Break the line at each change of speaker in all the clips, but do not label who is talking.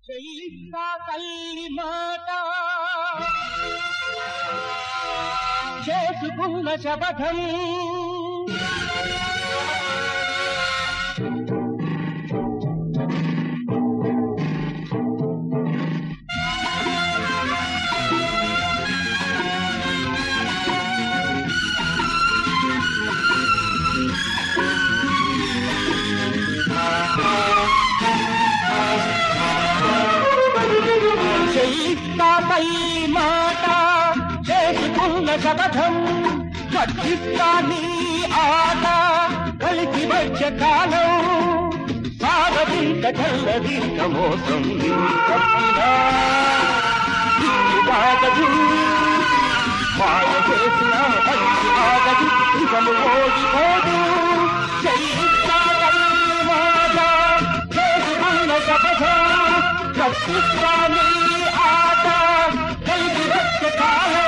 చెల్లిస్తా తల్లి మాట చేసుకున్న శపథం చెల్లిస్తా తల్లి మాట చేసుకున్న శపథం కట్టిస్తా నీ ఆట కలిసి వచ్చే కాలం సాగదింక చల్లదింక మోసం నిన్ను తప్పినా దిక్కు కాగదు మాయ చేసిన మంచి ఆగదు ఇకను ఓడిపోదు చెల్లిస్తా తల్లి మాట చేసుకున్న శపథం కట్టిస్తా నీ ఆట కలిసి వచ్చే కాలం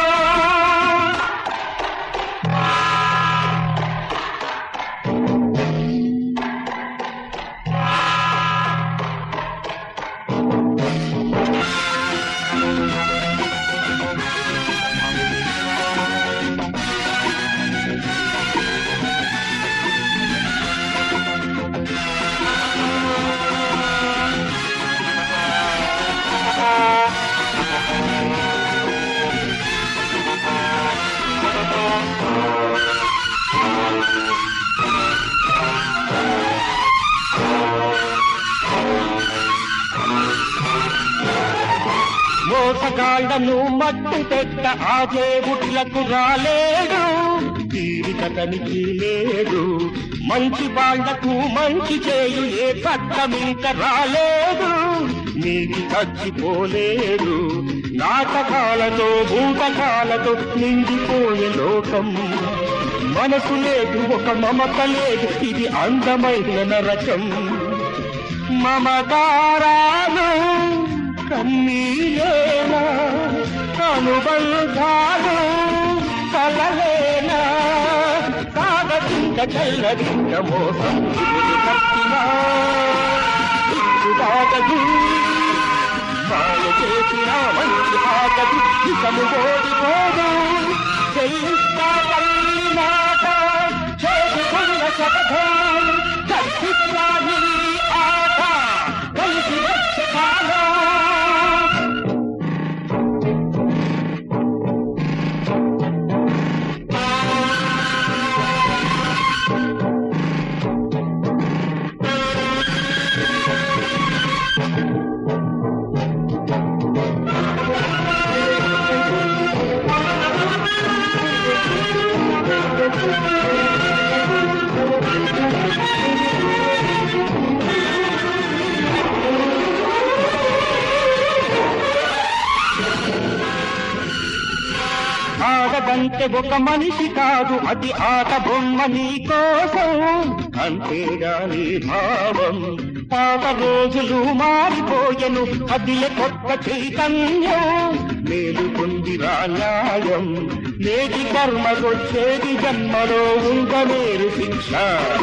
మోసగాళ్లను మట్టు పెట్ట ఆ దేవుట్లకు రాలేడు తీరికతనికి లేడు మంచి వాళ్ళకు మంచి చేయు ఏ చట్టమింక రాలేదు నీకు చచ్చిపోలేడు నాటకాలతో భూతకాలతో నిండిపోయే లోకం మనసు లేదు ఒక మమత లేదు ఇది అందమైన నరకం మమకారాలు కన్నీలేనా అనుబంధాలు కలలేనా కాగతింక చల్లదింక మోసం ఇరులు కప్పినా ఇచ్చు కాగదు మాయ చేసిన మంచి ఆగదు ఇకము ఓడిపోదు చెల్లిస్తా తల్లి మాట చేసుకున్న శపథం కల్పిస్తా నీ ఆట కలిసి వచ్చే కాలం ఆడదంటే ఒక మనిషి కాదు అది ఆట బొమ్మ నీ కోసం అంతేగా నీ భావం పాత రోజులు మారిపోయెను కదిలే కొత్త చైతన్యం మేలు పొందిరా న్యాయం నేటి కర్మకొచ్చేది జన్మలో ఉండలేరు శిక్ష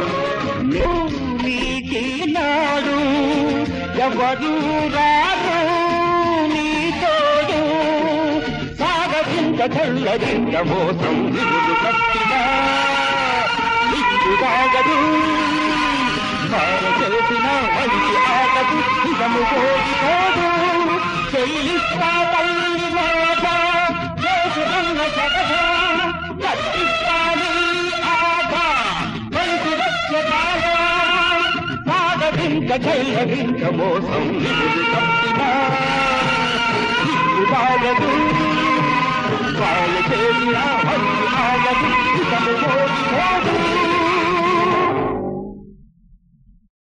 నీకీనాడు ఎవరు రారు నీ తోడు సాగదింక చల్లదింక మోసం విరులు కట్టినా ఇల్లు సాగదు మాయ చేసిన మంచి ఆగదు ఇదము కోడిపోదు చెల్లిస్తా తల్లి మాట చేసుకున్న శకథ కట్టిస్తాని ఆట మంచి వచ్చే కాలం సాగదింక చల్లదింక మోసం విరులు కట్టినా ఇల్లు సాగదు మాయ చేసిన మంచి ఆగదు ఇదము కోడిపోదు